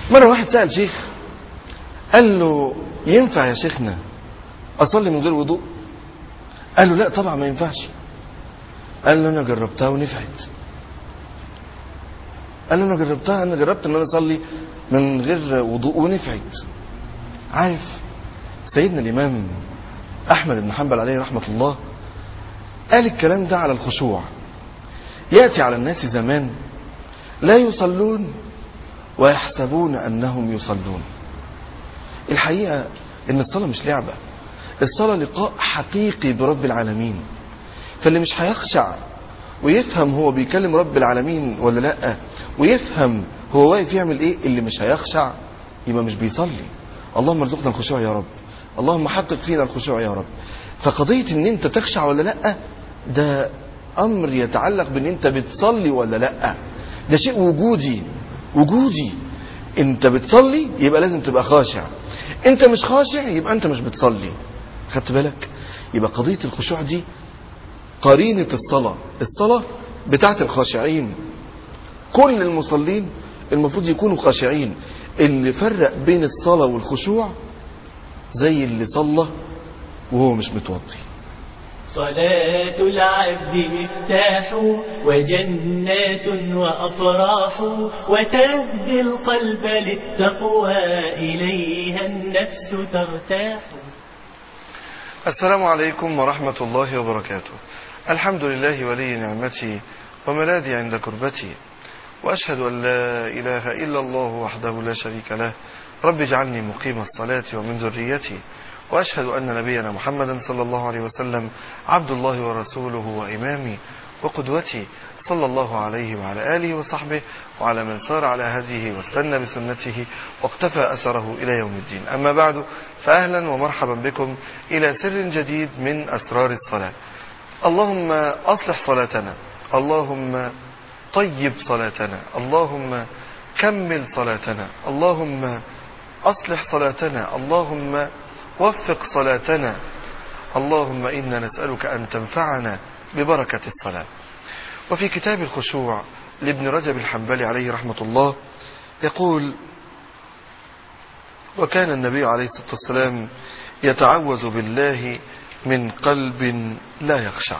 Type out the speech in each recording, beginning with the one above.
مرة واحد سأل شيخ قال له ينفع يا شيخنا أصلي من غير وضوء قال له لا طبعا ما ينفعش قال له أنا جربتها ونفعت قال له أنا جربتها أنا جربت أن أنا أصلي من غير وضوء ونفعت عارف سيدنا الإمام أحمد بن حنبل عليه رحمة الله قال الكلام ده على الخشوع يأتي على الناس زمان لا يصلون ويحسبون أنهم يصلون الحقيقة ان الصلاة مش لعبة الصلاة لقاء حقيقي برب العالمين فاللي مش هيخشع ويفهم هو بيكلم رب العالمين ولا لا ويفهم هو واقف يعمل ايه اللي مش هيخشع يبقى مش بيصلي اللهم ارزقنا الخشوع يا رب اللهم حقق فينا الخشوع يا رب فقضية ان انت تخشع ولا لا ده امر يتعلق بان انت بتصلي ولا لا ده شيء وجودي وجودي انت بتصلي يبقى لازم تبقى خاشع انت مش خاشع يبقى انت مش بتصلي خدت بالك يبقى قضية الخشوع دي قرينة الصلاة الصلاة بتاعت الخاشعين كل المصلين المفروض يكونوا خاشعين اللي فرق بين الصلاة والخشوع زي اللي صلى وهو مش متوضي صلاة العبد مفتاح وجنات وأفراح وتهدي القلب للتقوى إليها النفس ترتاح السلام عليكم ورحمة الله وبركاته الحمد لله ولي نعمتي وملاذي عند كربتي وأشهد أن لا إله إلا الله وحده لا شريك له رب اجعلني مقيم الصلاة ومن ذريتي وأشهد أن نبينا محمدا صلى الله عليه وسلم عبد الله ورسوله وإمامي وقدوتي صلى الله عليه وعلى آله وصحبه وعلى من سار على هديه واستنى بسنته واقتفى أثره إلى يوم الدين أما بعد فأهلا ومرحبا بكم إلى سر جديد من أسرار الصلاة اللهم أصلح صلاتنا اللهم طيب صلاتنا اللهم كمل صلاتنا اللهم أصلح صلاتنا اللهم وفق صلاتنا اللهم إنا نسألك أن تنفعنا ببركة الصلاة وفي كتاب الخشوع لابن رجب الحنبلي عليه رحمة الله يقول وكان النبي عليه الصلاة والسلام يتعوذ بالله من قلب لا يخشع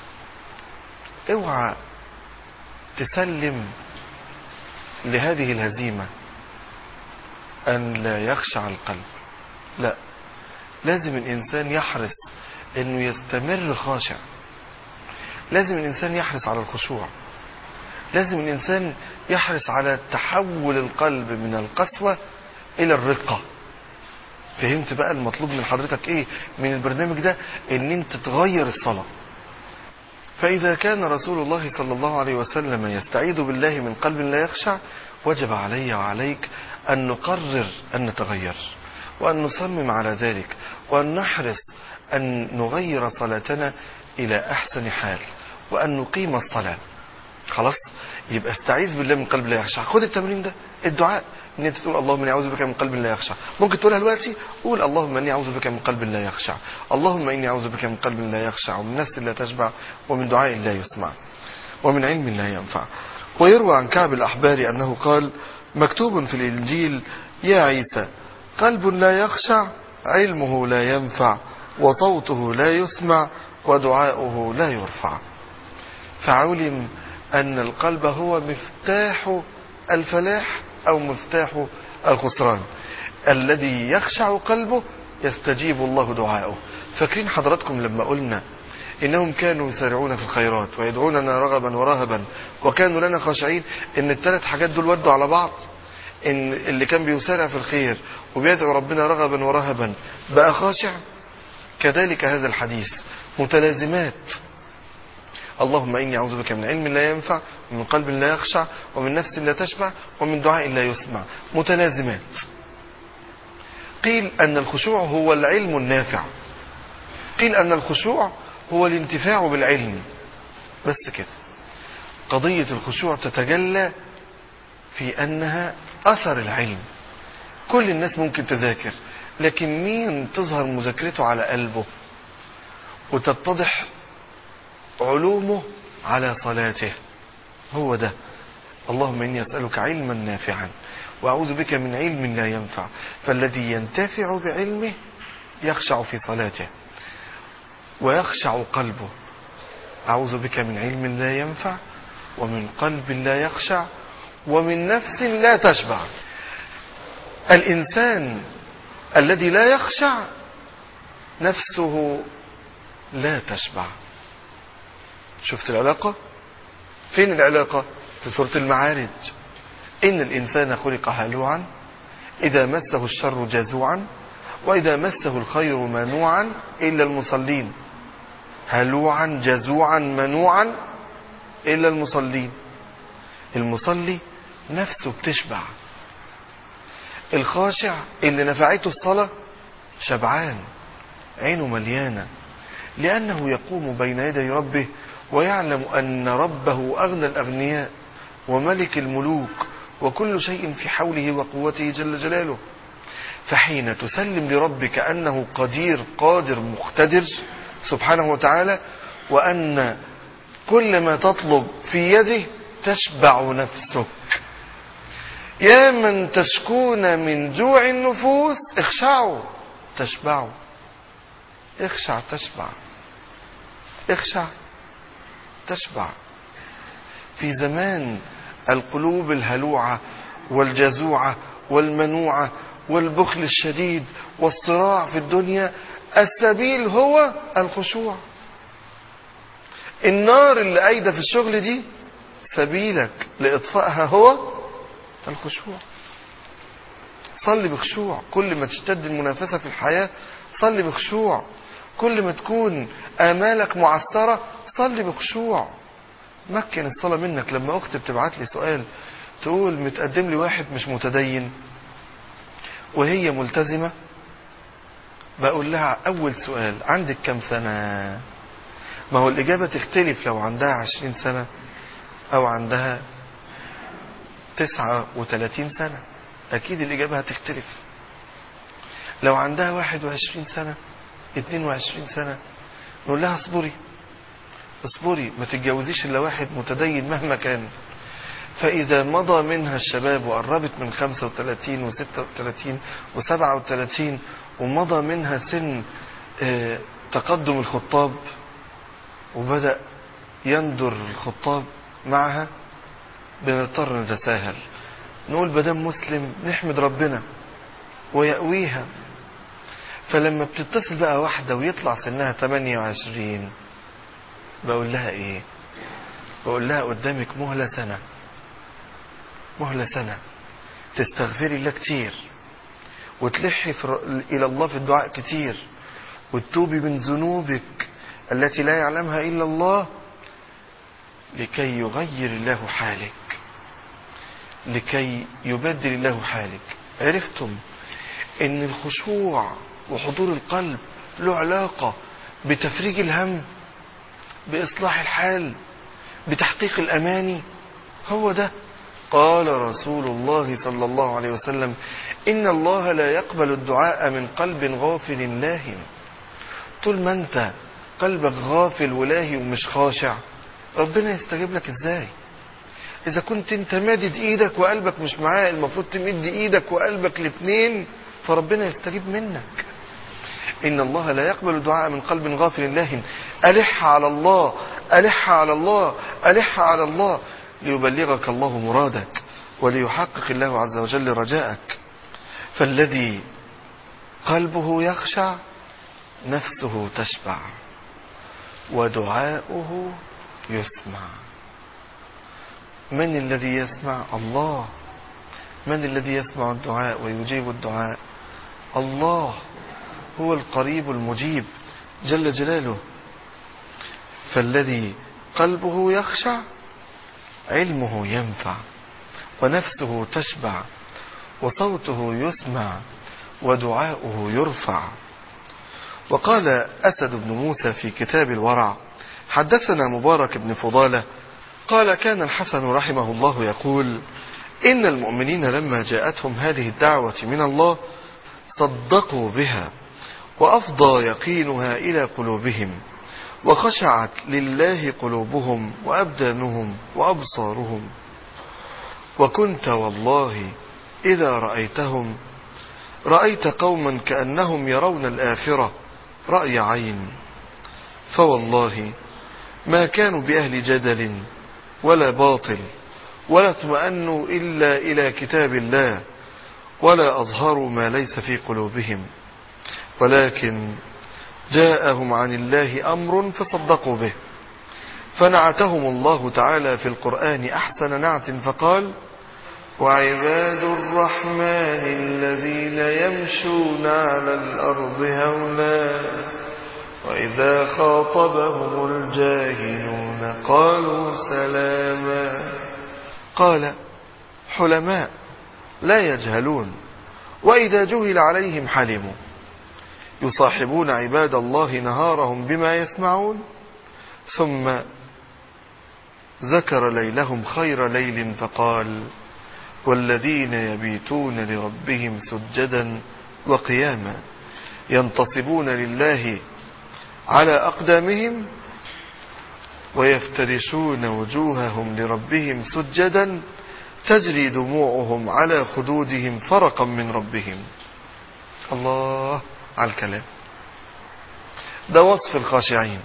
اوعى تسلم لهذه الهزيمة أن لا يخشع القلب لا لازم الإنسان يحرص أنه يستمر خاشع لازم الإنسان يحرص على الخشوع لازم الإنسان يحرص على تحول القلب من القسوة إلى الرقة فهمت بقى المطلوب من حضرتك إيه من البرنامج ده أن أنت تغير الصلاة فإذا كان رسول الله صلى الله عليه وسلم يستعيذ بالله من قلب لا يخشع وجب علي وعليك أن نقرر أن نتغير وأن نصمم على ذلك وأن نحرص أن نغير صلاتنا إلى أحسن حال وأن نقيم الصلاة خلاص يبقى استعيذ بالله من قلب لا يخشع خد التمرين ده الدعاء ان انت تقول اللهم اني اعوذ بك من قلب لا يخشع ممكن تقولها دلوقتي قول اللهم اني اعوذ بك من قلب لا يخشع اللهم اني اعوذ بك من قلب لا يخشع ومن نفس لا تشبع ومن دعاء لا يسمع ومن علم لا ينفع ويروى عن كعب الاحبار انه قال مكتوب في الانجيل يا عيسى قلب لا يخشع علمه لا ينفع وصوته لا يسمع ودعاؤه لا يرفع فعلم أن القلب هو مفتاح الفلاح أو مفتاح الخسران الذي يخشع قلبه يستجيب الله دعاءه فاكرين حضراتكم لما قلنا إنهم كانوا يسارعون في الخيرات ويدعوننا رغبا ورهبا وكانوا لنا خاشعين إن الثلاث حاجات دول ودوا على بعض إن اللي كان بيسارع في الخير وبيدعو ربنا رغبا ورهبا بقى خاشع كذلك هذا الحديث متلازمات اللهم إني أعوذ بك من علم لا ينفع ومن قلب لا يخشع ومن نفس لا تشبع ومن دعاء لا يسمع متلازمات قيل أن الخشوع هو العلم النافع قيل أن الخشوع هو الانتفاع بالعلم بس كده قضية الخشوع تتجلى في أنها أثر العلم كل الناس ممكن تذاكر لكن مين تظهر مذاكرته على قلبه وتتضح علومه على صلاته هو ده اللهم إني أسألك علما نافعا وأعوذ بك من علم لا ينفع فالذي ينتفع بعلمه يخشع في صلاته ويخشع قلبه أعوذ بك من علم لا ينفع ومن قلب لا يخشع ومن نفس لا تشبع الإنسان الذي لا يخشع نفسه لا تشبع شفت العلاقة فين العلاقة في سورة المعارج إن الإنسان خلق هلوعا إذا مسه الشر جزوعا وإذا مسه الخير منوعا إلا المصلين هلوعا جزوعا منوعا إلا المصلين المصلي نفسه بتشبع الخاشع اللي نفعته الصلاة شبعان عينه مليانة لأنه يقوم بين يدي ربه ويعلم أن ربه أغنى الأغنياء وملك الملوك وكل شيء في حوله وقوته جل جلاله فحين تسلم لربك أنه قدير قادر مقتدر سبحانه وتعالى وأن كل ما تطلب في يده تشبع نفسك يا من تشكون من جوع النفوس اخشعوا تشبعوا اخشع تشبع اخشع تشبع في زمان القلوب الهلوعة والجزوعة والمنوعة والبخل الشديد والصراع في الدنيا السبيل هو الخشوع النار اللي قايدة في الشغل دي سبيلك لإطفائها هو الخشوع صلي بخشوع كل ما تشتد المنافسة في الحياة صلي بخشوع كل ما تكون آمالك معسرة صلي بخشوع مكن الصلاة منك لما أختي بتبعت لي سؤال تقول متقدم لي واحد مش متدين وهي ملتزمة بقول لها أول سؤال عندك كم سنة ما هو الإجابة تختلف لو عندها عشرين سنة أو عندها تسعة وثلاثين سنة أكيد الإجابة هتختلف لو عندها واحد وعشرين سنة اتنين وعشرين سنة نقول لها اصبري اصبري ما تتجوزيش إلا واحد متدين مهما كان فإذا مضى منها الشباب وقربت من 35 و36 و37 ومضى منها سن آه، تقدم الخطاب وبدأ يندر الخطاب معها بنضطر نتساهل نقول بدم مسلم نحمد ربنا ويأويها فلما بتتصل بقى واحدة ويطلع سنها 28 بقول لها ايه بقول لها قدامك مهلة سنة مهلة سنة تستغفري الله كتير وتلحي في ر- إلى الله في الدعاء كتير وتتوبي من ذنوبك التي لا يعلمها إلا الله لكي يغير الله حالك لكي يبدل الله حالك عرفتم ان الخشوع وحضور القلب له علاقة بتفريج الهم بإصلاح الحال بتحقيق الأماني هو ده قال رسول الله صلى الله عليه وسلم إن الله لا يقبل الدعاء من قلب غافل لاهٍ طول ما انت قلبك غافل ولاهي ومش خاشع ربنا يستجيب لك ازاي اذا كنت انت مادد ايدك وقلبك مش معاه المفروض تمد ايدك وقلبك الاثنين فربنا يستجيب منك ان الله لا يقبل الدعاء من قلب غافل لاهٍ الح على الله الح على الله الح على الله ليبلغك الله مرادك وليحقق الله عز وجل رجاءك فالذي قلبه يخشع نفسه تشبع ودعاؤه يسمع من الذي يسمع الله من الذي يسمع الدعاء ويجيب الدعاء الله هو القريب المجيب جل جلاله فالذي قلبه يخشع علمه ينفع ونفسه تشبع وصوته يسمع ودعاؤه يرفع وقال أسد بن موسى في كتاب الورع حدثنا مبارك بن فضالة قال كان الحسن رحمه الله يقول إن المؤمنين لما جاءتهم هذه الدعوة من الله صدقوا بها وأفضى يقينها إلى قلوبهم وخشعت لله قلوبهم وأبدانهم وأبصارهم وكنت والله إذا رأيتهم رأيت قوما كأنهم يرون الآخرة رأي عين فوالله ما كانوا بأهل جدل ولا باطل ولا اطمأنوا إلا إلى كتاب الله ولا أظهروا ما ليس في قلوبهم ولكن جاءهم عن الله أمر فصدقوا به فنعتهم الله تعالى في القرآن أحسن نعت فقال وعباد الرحمن الذين يمشون على الأرض هونا وإذا خاطبهم الجاهلون قالوا سلاما قال حلماء لا يجهلون وإذا جهل عليهم حلموا يصاحبون عباد الله نهارهم بما يسمعون ثم ذكر ليلهم خير ليل فقال والذين يبيتون لربهم سجدا وقياما ينتصبون لله على أقدامهم ويفترشون وجوههم لربهم سجدا تجري دموعهم على خدودهم فرقا من ربهم الله على الكلام ده وصف الخاشعين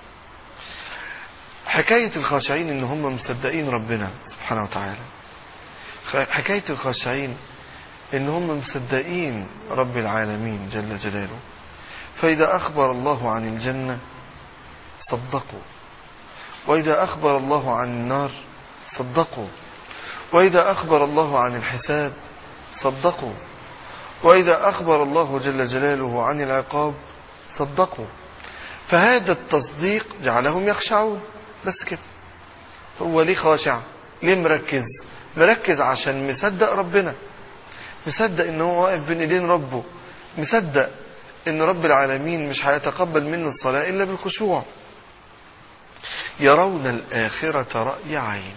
حكاية الخاشعين ان هم مصدقين ربنا سبحانه وتعالى حكاية الخاشعين ان هم مصدقين رب العالمين جل جلاله فإذا أخبر الله عن الجنة صدقوا وإذا أخبر الله عن النار صدقوا وإذا أخبر الله عن الحساب صدقوا وإذا أخبر الله جل جلاله عن العقاب صدقوا فهذا التصديق جعلهم يخشعون بس كده هو ليه خاشع ليه مركز مركز عشان مصدق ربنا مصدق ان هو واقف بين ايدين ربه مصدق ان رب العالمين مش هيتقبل منه الصلاة الا بالخشوع يرون الآخرة رأي عين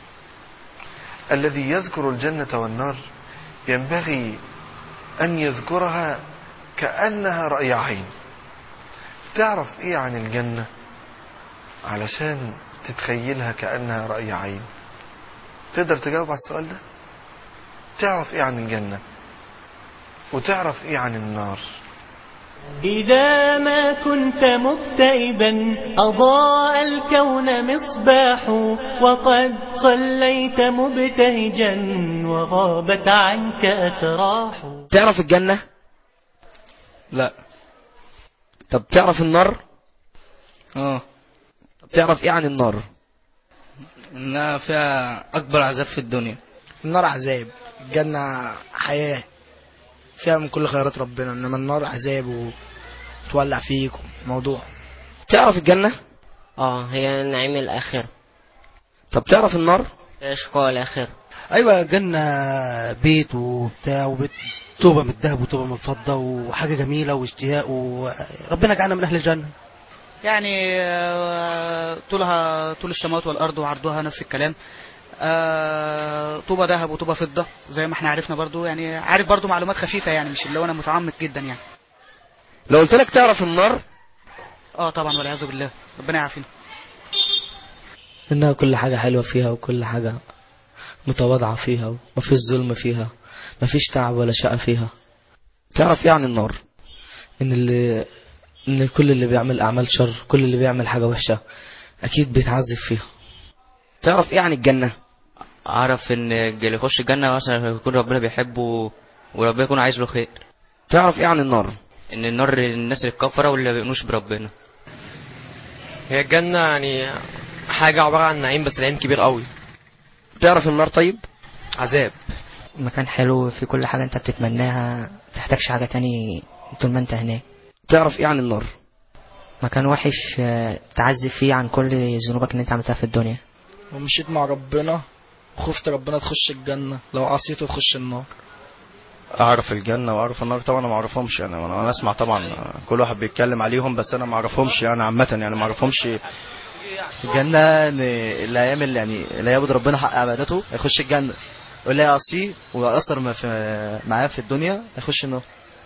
الذي يذكر الجنة والنار ينبغي أن يذكرها كأنها رأي عين تعرف إيه عن الجنة علشان تتخيلها كأنها رأي عين تقدر تجاوب على السؤال ده تعرف إيه عن الجنة وتعرف إيه عن النار إذا ما كنت مكتئبا أضاء الكون مصباح وقد صليت مبتهجا وغابت عنك أتراح تعرف الجنة لا طب تعرف النار اه طب تعرف ايه عن النار انها فيها اكبر عذاب في الدنيا النار عذاب الجنة حياة فيها من كل خيرات ربنا انما النار عذاب وتولع فيك موضوع تعرف الجنة اه هي نعيم الآخرة طب تعرف النار شقاء الآخرة ايوه جنة بيت وبتاع وبيت طوبة من الذهب وطوبة من الفضة وحاجة جميلة واشتياق وربنا جعلنا من أهل الجنة يعني آه، طولها طول السماوات والارض وعرضها نفس الكلام آه، طوبة ذهب وطوبة فضة زي ما احنا عرفنا برضو يعني عارف برضو معلومات خفيفة يعني مش اللي هو انا متعمق جدا يعني لو قلت لك تعرف النار اه طبعا والعياذ بالله ربنا يعافينا إنها كل حاجة حلوة فيها وكل حاجة متواضعة فيها ومفيش ظلم فيها مفيش تعب ولا شقة فيها تعرف ايه عن النار إن اللي إن كل اللي بيعمل أعمال شر كل اللي بيعمل حاجة وحشة أكيد بيتعذب فيها تعرف ايه عن الجنة اعرف ان اللي يخش الجنه مثلا يكون ربنا بيحبه وربنا يكون عايز له خير تعرف ايه عن النار ان النار الناس الكفره واللي ما بيؤمنوش بربنا هي الجنة يعني حاجة عبارة عن نعيم بس نعيم كبير قوي تعرف النار طيب عذاب مكان حلو في كل حاجة انت بتتمناها تحتاجش حاجة تاني طول ما انت هناك تعرف ايه عن النار مكان وحش آه، تعذب فيه عن كل ذنوبك اللي انت عملتها في الدنيا ومشيت مع ربنا وخفت ربنا تخش الجنة لو عصيته تخش النار اعرف الجنه واعرف النار طبعا انا ما اعرفهمش يعني انا أنا اسمع طبعا كل واحد بيتكلم عليهم بس انا ما اعرفهمش يعني عامه يعني ما اعرفهمش الجنة ان اللي هيعمل يعني اللي هيعبد ربنا حق عبادته هيخش الجنة واللي هيعصيه ويأثر ما في معاه في الدنيا هيخش النار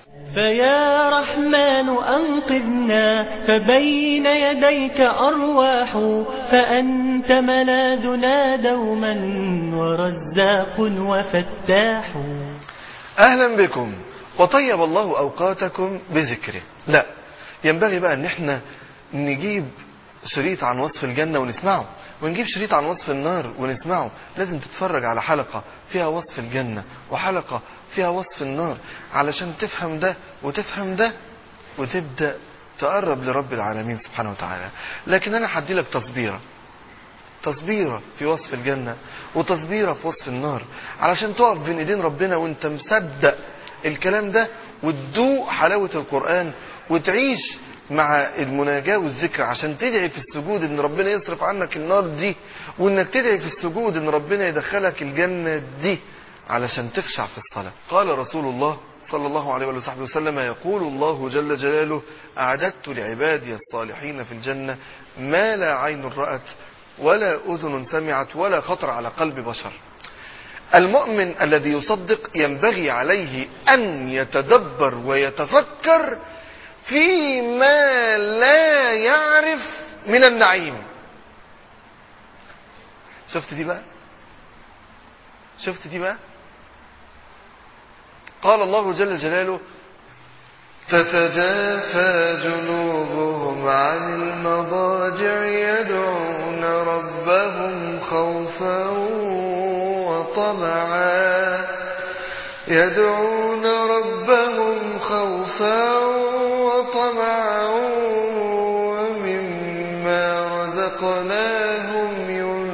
فيا رحمن أنقذنا فبين يديك أرواح فأنت ملاذنا دوما ورزاق وفتاح اهلا بكم وطيب الله اوقاتكم بذكره لا ينبغي بقى ان احنا نجيب شريط عن وصف الجنة ونسمعه ونجيب شريط عن وصف النار ونسمعه لازم تتفرج على حلقة فيها وصف الجنة وحلقة فيها وصف النار علشان تفهم ده وتفهم ده وتبدأ تقرب لرب العالمين سبحانه وتعالى لكن انا هدي لك تصبيره تصبيرة في وصف الجنة وتصبيرة في وصف النار علشان تقف بين ايدين ربنا وانت مصدق الكلام ده وتدوق حلاوة القرآن وتعيش مع المناجاة والذكر عشان تدعي في السجود ان ربنا يصرف عنك النار دي وانك تدعي في السجود ان ربنا يدخلك الجنة دي علشان تخشع في الصلاة قال رسول الله صلى الله عليه وصحبه وسلم يقول الله جل جلاله أعددت لعبادي الصالحين في الجنة ما لا عين رأت ولا أذن سمعت ولا خطر على قلب بشر المؤمن الذي يصدق ينبغي عليه أن يتدبر ويتفكر فيما لا يعرف من النعيم شفت دي بقى شفت دي بقى قال الله جل جلاله تتجافى جنوبهم عن المضاجع يدعون ربهم خوفا وطمعا يدعون ربهم خوفا وطمعا ومما رزقناهم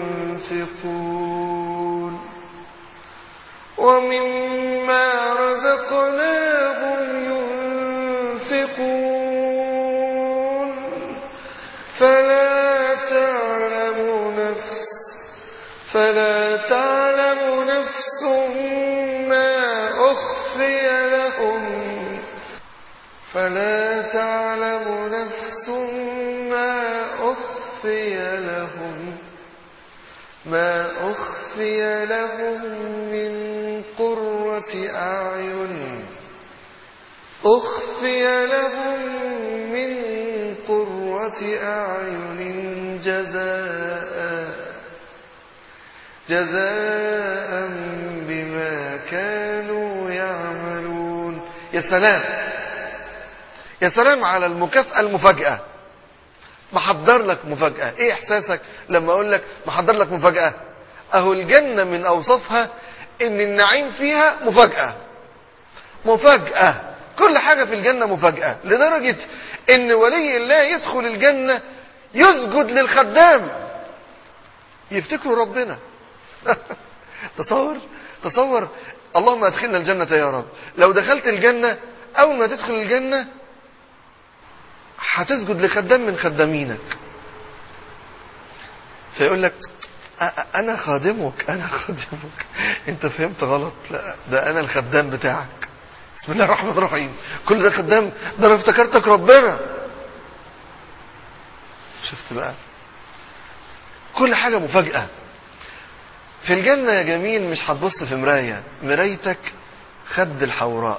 ينفقون ومما رزقناهم ينفقون فلا تعلم نفس فلا تعلم نفس ما أخفي لهم فلا تعلم نفس ما أخفي لهم ما أخفي لهم من قرة أعين أخفي لهم من قرة أعين جزاء جزاء بما كانوا يعملون يا سلام يا سلام على المكافأة المفاجأة محضر لك مفاجأة ايه احساسك لما اقول لك محضر لك مفاجأة اهو الجنة من اوصافها ان النعيم فيها مفاجأة مفاجأة كل حاجة في الجنة مفاجأة لدرجة ان ولي الله يدخل الجنة يسجد للخدام يفتكروا ربنا تصور تصور اللهم ادخلنا الجنة يا رب لو دخلت الجنة اول ما تدخل الجنة هتسجد لخدام من خدامينك فيقول لك انا خادمك انا خادمك انت فهمت غلط لا ده انا الخدام بتاعك بسم الله الرحمن الرحيم كل ده خدام ده انا افتكرتك ربنا شفت بقى كل حاجة مفاجأة في الجنة يا جميل مش هتبص في مراية مرايتك خد الحوراء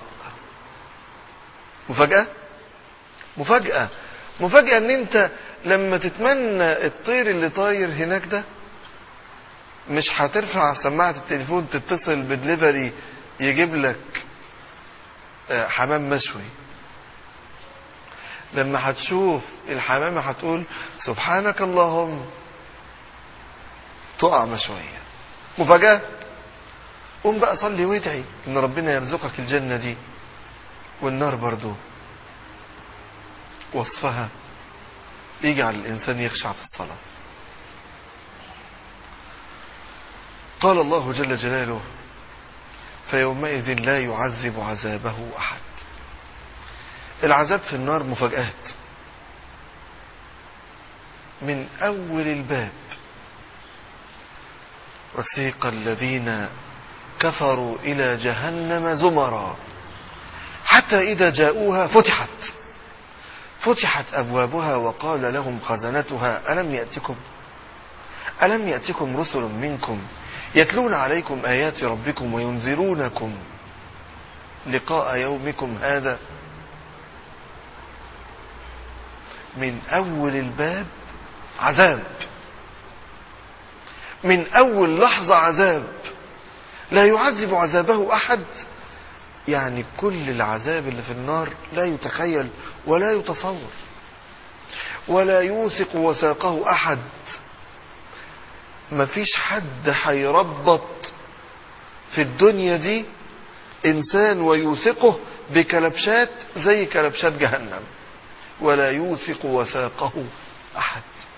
مفاجأة مفاجأة مفاجأة ان انت لما تتمنى الطير اللي طاير هناك ده مش هترفع سماعة التليفون تتصل بدليفري يجيب لك حمام مشوي لما هتشوف الحمامة هتقول سبحانك اللهم تقع مشوية مفاجأة قوم بقى صلي وادعي ان ربنا يرزقك الجنة دي والنار برضو وصفها يجعل الإنسان يخشع في الصلاة قال الله جل جلاله فيومئذ لا يعذب عذابه أحد العذاب في النار مفاجآت من أول الباب وسيق الذين كفروا إلى جهنم زمرا حتى إذا جاءوها فتحت فتحت أبوابها وقال لهم خزنتها ألم يأتكم ألم يأتكم رسل منكم يتلون عليكم آيات ربكم وينذرونكم لقاء يومكم هذا من أول الباب عذاب من أول لحظة عذاب لا يعذب عذابه أحد يعني كل العذاب اللي في النار لا يتخيل ولا يتصور ولا يوثق وثاقه أحد مفيش حد هيربط في الدنيا دي إنسان ويوثقه بكلبشات زي كلبشات جهنم ولا يوثق وثاقه أحد